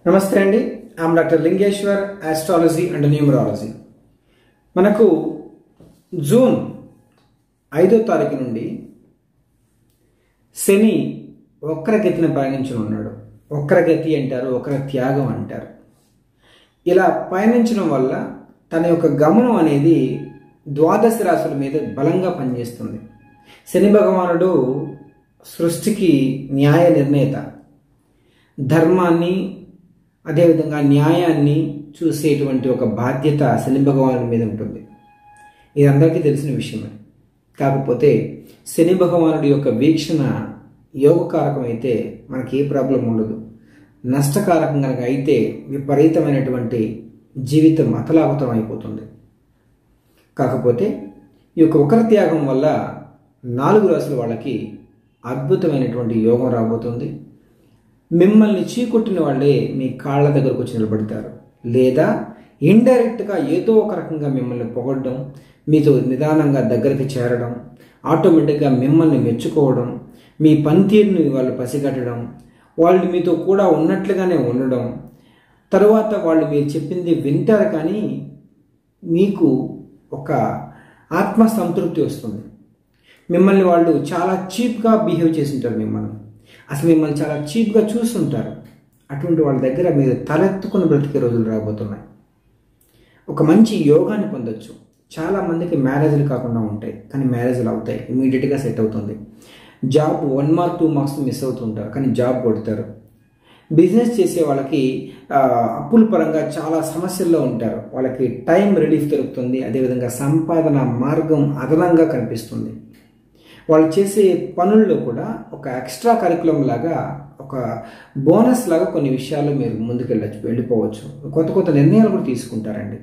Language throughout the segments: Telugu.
నమస్తే అండి I'm doctor Lingeshwar astrology and numerology మనకు జూన్ ఐదో తారీఖు నుండి శని వక్రగతిని పయనించనున్నాడు వక్రగతి అంటారు వక్ర త్యాగం అంటారు ఇలా పయనించడం వల్ల తన యొక్క గమనం అనేది ద్వాదశ రాశుల మీద బలంగా పనిచేస్తుంది శని భగవానుడు సృష్టికి న్యాయ నిర్ణేత ధర్మాన్ని అదేవిధంగా న్యాయాన్ని చూసేటువంటి ఒక బాధ్యత శని భగవానుడి మీద ఉంటుంది ఇది అందరికీ తెలిసిన విషయమే కాకపోతే శని భగవానుడి యొక్క వీక్షణ యోగకారకం అయితే మనకి ఏ ప్రాబ్లం ఉండదు నష్టకారకం కనుక అయితే విపరీతమైనటువంటి జీవితం అతలాకుతం అయిపోతుంది కాకపోతే ఈ యొక్క ఒకరి త్యాగం వల్ల నాలుగు రాసుల వాళ్ళకి అద్భుతమైనటువంటి యోగం రాబోతుంది మిమ్మల్ని చీకొట్టిన వాళ్ళే మీ కాళ్ళ దగ్గరకు వచ్చి నిలబడతారు లేదా ఇండైరెక్ట్గా ఏదో ఒక రకంగా మిమ్మల్ని పొగడడం మీతో నిదానంగా దగ్గరికి చేరడం ఆటోమేటిక్గా మిమ్మల్ని మెచ్చుకోవడం మీ పనితీరుని వాళ్ళు పసిగట్టడం వాళ్ళు మీతో కూడా ఉన్నట్లుగానే ఉండడం తరువాత వాళ్ళు మీరు చెప్పింది వింటారు కానీ మీకు ఒక ఆత్మ సంతృప్తి వస్తుంది మిమ్మల్ని వాళ్ళు చాలా చీప్గా బిహేవ్ చేసి ఉంటారు మిమ్మల్ని అసలు మిమ్మల్ని చాలా చీప్గా చూస్తుంటారు అటువంటి వాళ్ళ దగ్గర మీరు తలెత్తుకుని బ్రతికే రోజులు రాబోతున్నాయి ఒక మంచి యోగాన్ని పొందొచ్చు చాలా మందికి మ్యారేజ్లు కాకుండా ఉంటాయి కానీ మ్యారేజ్లు అవుతాయి ఇమీడియట్గా సెట్ అవుతుంది job one mark two marks miss అవుతుంటారు కానీ జాబ్ కొడతారు బిజినెస్ చేసే వాళ్ళకి అప్పుల పరంగా చాలా సమస్యల్లో ఉంటారు వాళ్ళకి టైం రిలీఫ్ దొరుకుతుంది అదేవిధంగా సంపాదన మార్గం అదనంగా కనిపిస్తుంది వాళ్ళు చేసే పనుల్లో కూడా ఒక ఎక్స్ట్రా కరికులం లాగా ఒక బోనస్ లాగా కొన్ని విషయాలు మీరు ముందుకెళ్ళచ్చు వెళ్ళిపోవచ్చు కొత్త కొత్త నిర్ణయాలు కూడా తీసుకుంటారండి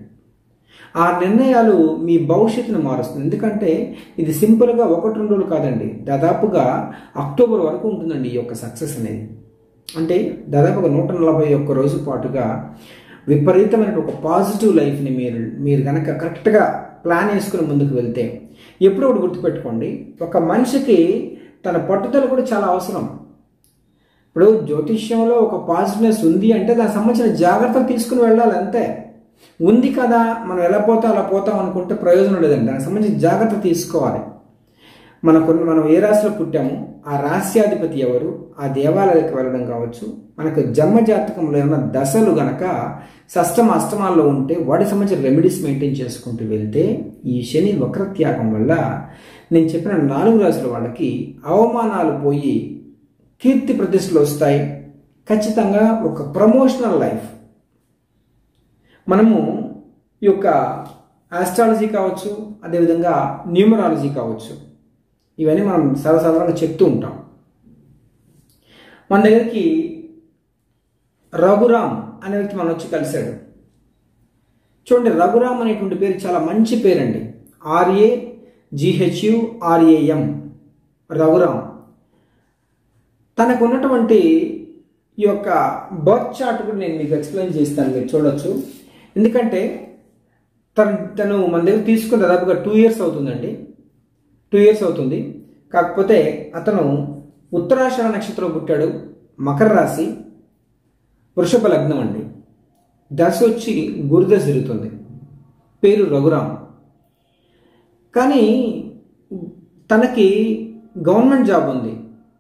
ఆ నిర్ణయాలు మీ భవిష్యత్తును మారుస్తుంది ఎందుకంటే ఇది సింపుల్గా ఒకటి రెండు రోజులు కాదండి దాదాపుగా అక్టోబర్ వరకు ఉంటుందండి ఈ యొక్క సక్సెస్ అనేది అంటే దాదాపుగా నూట నలభై ఒక్క రోజు పాటుగా విపరీతమైన ఒక పాజిటివ్ లైఫ్ని మీరు మీరు కనుక కరెక్ట్గా ప్లాన్ వేసుకుని ముందుకు వెళ్తే ఎప్పుడో ఒకటి గుర్తుపెట్టుకోండి ఒక మనిషికి తన పట్టుదల కూడా చాలా అవసరం ఇప్పుడు జ్యోతిష్యంలో ఒక పాజిటివ్నెస్ ఉంది అంటే దానికి సంబంధించిన జాగ్రత్తలు తీసుకుని వెళ్ళాలి అంతే ఉంది కదా మనం ఎలా పోతా అలా పోతాం అనుకుంటే ప్రయోజనం లేదండి దానికి సంబంధించిన జాగ్రత్త తీసుకోవాలి మనకు మనం ఏ రాశిలో పుట్టామో ఆ రాశ్యాధిపతి ఎవరు ఆ దేవాలయాలకు వెళ్ళడం కావచ్చు మనకు జన్మ జాతకంలో ఏమైనా దశలు గనక షష్టమ అష్టమాల్లో ఉంటే వాటికి సంబంధించిన రెమెడీస్ మెయింటైన్ చేసుకుంటూ వెళ్తే ఈ శని వక్రత్యాగం వల్ల నేను చెప్పిన నాలుగు రాశుల వాళ్ళకి అవమానాలు పోయి కీర్తి ప్రతిష్టలు వస్తాయి ఖచ్చితంగా ఒక ప్రమోషనల్ లైఫ్ మనము ఈ యొక్క ఆస్ట్రాలజీ కావచ్చు అదేవిధంగా న్యూమరాలజీ కావచ్చు ఇవన్నీ మనం సర్వసాధారణంగా చెప్తూ ఉంటాం మన దగ్గరికి రఘురామ్ అనే వ్యక్తి మనం వచ్చి కలిశాడు చూడండి రఘురామ్ అనేటువంటి పేరు చాలా మంచి పేరండి ఆర్ఏ జిహెచ్యు ఆర్ఏఎం రఘురామ్ తనకు ఉన్నటువంటి ఈ యొక్క బర్త్ చార్ట్ కూడా నేను మీకు ఎక్స్ప్లెయిన్ చేస్తాను మీరు చూడొచ్చు ఎందుకంటే తను తను మన దగ్గర తీసుకున్న దాదాపుగా టూ ఇయర్స్ అవుతుందండి టూ ఇయర్స్ అవుతుంది కాకపోతే అతను ఉత్తరాషాఢ నక్షత్రం పుట్టాడు మకర రాశి వృషభ లగ్నం అండి దశ వచ్చి గురుదశ జరుగుతుంది పేరు రఘురామ్ కానీ తనకి గవర్నమెంట్ జాబ్ ఉంది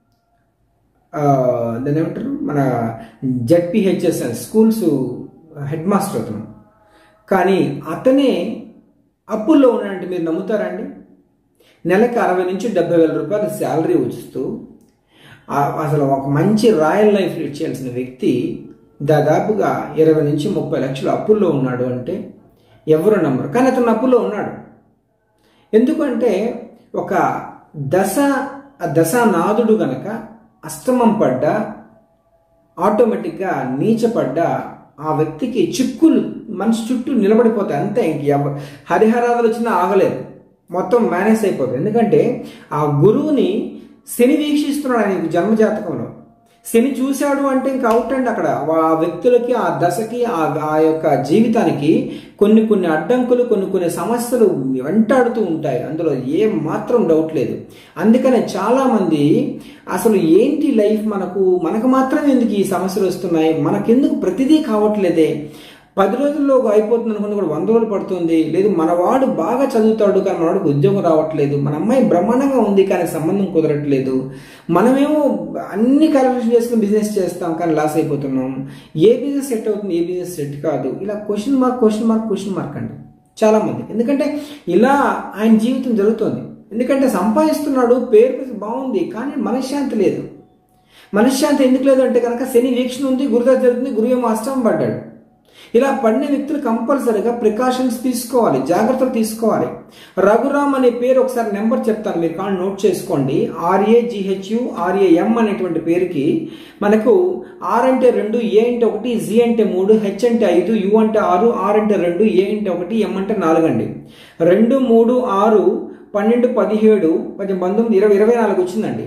దాన్ని ఏమంటారు మన జెడ్పిహెచ్ఎస్ఎన్ స్కూల్స్ హెడ్ మాస్టర్ అతను కానీ అతనే అప్పుల్లో ఉన్నాడంటే మీరు నమ్ముతారండి నెలకి అరవై నుంచి డెబ్బై వేల రూపాయల శాలరీ వచ్చిస్తూ అసలు ఒక మంచి రాయల్ లైఫ్ లీడ్ చేయాల్సిన వ్యక్తి దాదాపుగా ఇరవై నుంచి ముప్పై లక్షలు అప్పుల్లో ఉన్నాడు అంటే ఎవరు నమ్మరు కానీ అతను అప్పుల్లో ఉన్నాడు ఎందుకంటే ఒక దశ దశానాథుడు గనక అష్టమం పడ్డ ఆటోమేటిక్గా నీచపడ్డ ఆ వ్యక్తికి చిక్కులు మనిషి చుట్టూ నిలబడిపోతాయి అంతే ఇంక హరిహరాదులు వచ్చినా ఆగలేదు మొత్తం మేనేజ్ అయిపోతుంది ఎందుకంటే ఆ గురువుని శని వీక్షిస్తున్నాడు ఆయన జన్మజాతకంలో శని చూశాడు అంటే ఇంకా అవుట్ అండి అక్కడ ఆ వ్యక్తులకి ఆ దశకి ఆ ఆ యొక్క జీవితానికి కొన్ని కొన్ని అడ్డంకులు కొన్ని కొన్ని సమస్యలు వెంటాడుతూ ఉంటాయి అందులో ఏ మాత్రం డౌట్ లేదు అందుకనే చాలా మంది అసలు ఏంటి లైఫ్ మనకు మనకు మాత్రం ఎందుకు ఈ సమస్యలు వస్తున్నాయి మనకెందుకు ప్రతిదీ కావట్లేదే పది రోజుల్లో అయిపోతుంది అనుకున్న కూడా వంద రోజులు పడుతుంది లేదు మనవాడు బాగా చదువుతాడు కానీ మనవాడికి ఉద్యోగం రావట్లేదు మన అమ్మాయి బ్రహ్మాండంగా ఉంది కానీ సంబంధం కుదరట్లేదు మనమేమో అన్ని క్యాలిక్యులేషన్ చేసుకుని బిజినెస్ చేస్తాం కానీ లాస్ అయిపోతున్నాం ఏ బిజినెస్ సెట్ అవుతుంది ఏ బిజినెస్ సెట్ కాదు ఇలా question mark question mark question mark అండి చాలా మంది ఎందుకంటే ఇలా ఆయన జీవితం జరుగుతుంది ఎందుకంటే సంపాదిస్తున్నాడు పేరు బాగుంది కానీ మనశ్శాంతి లేదు మనశ్శాంతి ఎందుకు లేదు అంటే కనుక శని వీక్షణ ఉంది గురుదశ జరుగుతుంది గురువు ఏమో అష్టం పడ్డాడు ఇలా పడిన వ్యక్తులు కంపల్సరీగా ప్రికాషన్స్ తీసుకోవాలి జాగ్రత్తలు తీసుకోవాలి రఘురామ్ అనే పేరు ఒకసారి నెంబర్ చెప్తాను మీరు కానీ నోట్ చేసుకోండి ఆర్ఏజిహెచ్యు ఆర్ఏఎం అనేటువంటి పేరుకి మనకు ఆర్ అంటే రెండు ఏ అంటే ఒకటి జి అంటే మూడు హెచ్ అంటే ఐదు యు అంటే ఆరు ఆర్ అంటే రెండు ఏ అంటే ఒకటి ఎం అంటే నాలుగు అండి రెండు మూడు ఆరు పన్నెండు పదిహేడు పది పంతొమ్మిది ఇరవై ఇరవై నాలుగు వచ్చిందండి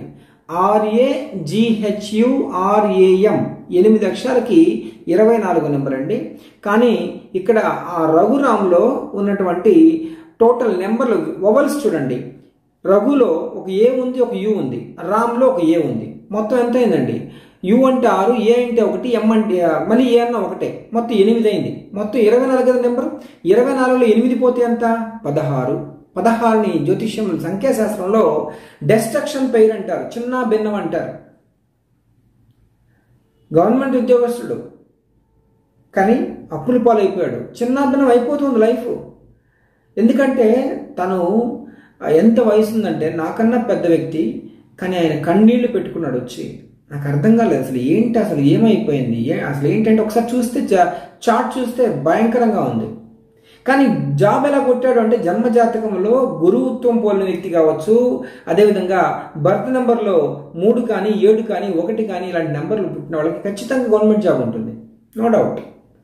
ఆర్ఏజిహెచ్యుఆర్ఏఎం ఎనిమిది అక్షరాలకి ఇరవై నాలుగు నెంబర్ అండి కానీ ఇక్కడ ఆ రఘురామ్లో ఉన్నటువంటి టోటల్ నెంబర్లు వవల్స్ చూడండి రఘులో ఒక ఏ ఉంది ఒక యు ఉంది రామ్లో ఒక ఏ ఉంది మొత్తం ఎంత అయిందండి యు అంటే ఆరు ఏ అంటే ఒకటి ఎం అంటే మళ్ళీ ఏ అన్న ఒకటే మొత్తం ఎనిమిది అయింది మొత్తం ఇరవై నాలుగు కదా నెంబర్ ఇరవై నాలుగులో ఎనిమిది పోతే ఎంత పదహారు పదహారుని జ్యోతిష్యం సంఖ్యాశాస్త్రంలో డెస్ట్రక్షన్ పెయిర్ అంటారు చిన్న భిన్నం అంటారు గవర్నమెంట్ ఉద్యోగస్తుడు కానీ అప్పుల పాలైపోయాడు చిన్న భిన్నం అయిపోతుంది లైఫ్ ఎందుకంటే తను ఎంత వయసు ఉందంటే నాకన్నా పెద్ద వ్యక్తి కానీ ఆయన కన్నీళ్లు పెట్టుకున్నాడు వచ్చి నాకు అర్థం కాలేదు అసలు ఏంటి అసలు ఏమైపోయింది ఏ అసలు ఏంటంటే ఒకసారి చూస్తే చార్ట్ చూస్తే భయంకరంగా ఉంది కానీ జాబ్ ఎలా కొట్టాడు అంటే జన్మ జాతకంలో గురువుత్వం పోలిన వ్యక్తి కావచ్చు అదేవిధంగా బర్త్ నెంబర్లో మూడు కానీ ఏడు కానీ ఒకటి కానీ ఇలాంటి నెంబర్లు పుట్టిన వాళ్ళకి ఖచ్చితంగా గవర్నమెంట్ జాబ్ ఉంటుంది నో డౌట్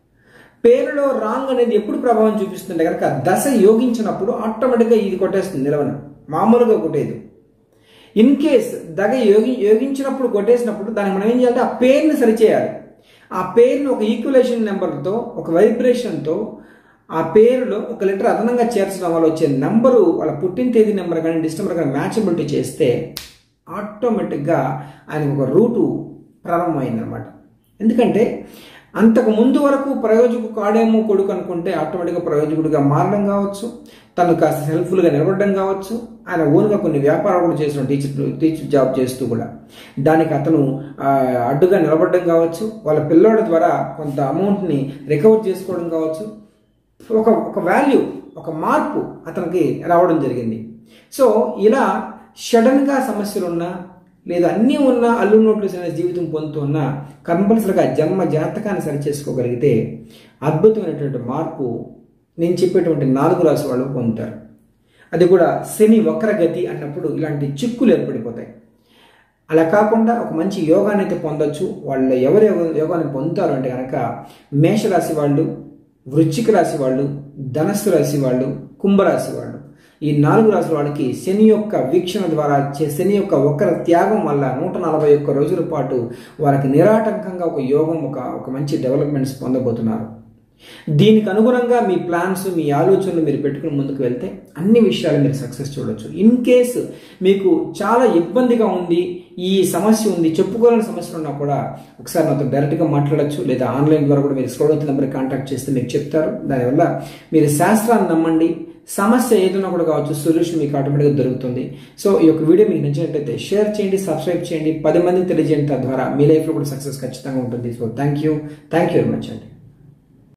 పేరులో రాంగ్ అనేది ఎప్పుడు ప్రభావం చూపిస్తుంటే కనుక దశ యోగించినప్పుడు ఆటోమేటిక్గా ఇది కొట్టేస్తుంది నిలవన మామూలుగా కొట్టేది ఇన్ కేస్ దగ యోగి యోగించినప్పుడు కొట్టేసినప్పుడు దానికి మనం ఏం చేయాలంటే ఆ పేరుని సరిచేయాలి ఆ పేరుని ఒక ఈక్వలేషన్ నెంబర్తో ఒక వైబ్రేషన్తో ఆ పేరులో ఒక లెటర్ అదనంగా చేర్చడం వల్ల వచ్చే నెంబరు వాళ్ళ పుట్టిన తేదీ నెంబర్ కానీ డిస్టెంబర్ కానీ మ్యాచబిలిటీ చేస్తే ఆటోమేటిక్గా ఆయనకు ఒక రూటు ప్రారంభమైందనమాట ఎందుకంటే అంతకు ముందు వరకు ప్రయోజకు కాడేమో కొడుకు అనుకుంటే ఆటోమేటిక్గా ప్రయోజకుడిగా మారడం కావచ్చు తను కాస్త హెల్ప్ఫుల్గా నిలబడడం కావచ్చు ఆయన ఓన్గా కొన్ని వ్యాపారాలు కూడా చేసిన టీచర్ టీచర్ జాబ్ చేస్తూ కూడా దానికి అతను అడ్డుగా నిలబడడం కావచ్చు వాళ్ళ పిల్లోడి ద్వారా కొంత అమౌంట్ని రికవర్ చేసుకోవడం కావచ్చు ఒక ఒక వాల్యూ ఒక మార్పు అతనికి రావడం జరిగింది సో ఇలా సడన్గా సమస్యలు ఉన్నా లేదా అన్నీ ఉన్నా అల్లు నోట్లు అనే జీవితం పొందుతూ ఉన్నా కంపల్సరిగా జన్మ జాతకాన్ని సరిచేసుకోగలిగితే అద్భుతమైనటువంటి మార్పు నేను చెప్పేటువంటి నాలుగు రాశి వాళ్ళు పొందుతారు అది కూడా శని వక్రగతి అన్నప్పుడు ఇలాంటి చిక్కులు ఏర్పడిపోతాయి అలా కాకుండా ఒక మంచి యోగాన్ని అయితే పొందొచ్చు వాళ్ళు ఎవరు యోగాన్ని పొందుతారు అంటే కనుక మేషరాశి వాళ్ళు వృశ్చిక రాశి వాళ్ళు ధనస్సు రాశి వాళ్ళు కుంభరాశి వాళ్ళు ఈ నాలుగు రాశుల వాళ్ళకి శని యొక్క వీక్షణ ద్వారా శని యొక్క ఒకరి త్యాగం వల్ల నూట నలభై ఒక్క రోజుల పాటు వారికి నిరాటంకంగా ఒక యోగం ఒక ఒక మంచి డెవలప్మెంట్స్ పొందబోతున్నారు దీనికి అనుగుణంగా మీ ప్లాన్స్ మీ ఆలోచనలు మీరు పెట్టుకుని ముందుకు వెళ్తే అన్ని విషయాలు మీరు సక్సెస్ చూడొచ్చు ఇన్ కేసు మీకు చాలా ఇబ్బందిగా ఉంది ఈ సమస్య ఉంది చెప్పుకోలేని సమస్యలు ఉన్నా కూడా ఒకసారి నాతో డైరెక్ట్గా మాట్లాడచ్చు లేదా ఆన్లైన్ ద్వారా కూడా మీరు స్క్రోల్ అవుతున్న నెంబర్కి కాంటాక్ట్ చేస్తే మీకు చెప్తారు దానివల్ల మీరు శాస్త్రాన్ని నమ్మండి సమస్య ఏదైనా కూడా కావచ్చు సొల్యూషన్ మీకు ఆటోమేటిక్గా దొరుకుతుంది సో ఈ యొక్క వీడియో మీకు నచ్చినట్లయితే షేర్ చేయండి సబ్స్క్రైబ్ చేయండి పది మందికి తెలియజేయండి తద్వారా మీ లైఫ్లో కూడా సక్సెస్ ఖచ్చితంగా ఉంటుంది so thank you thank you very much అండి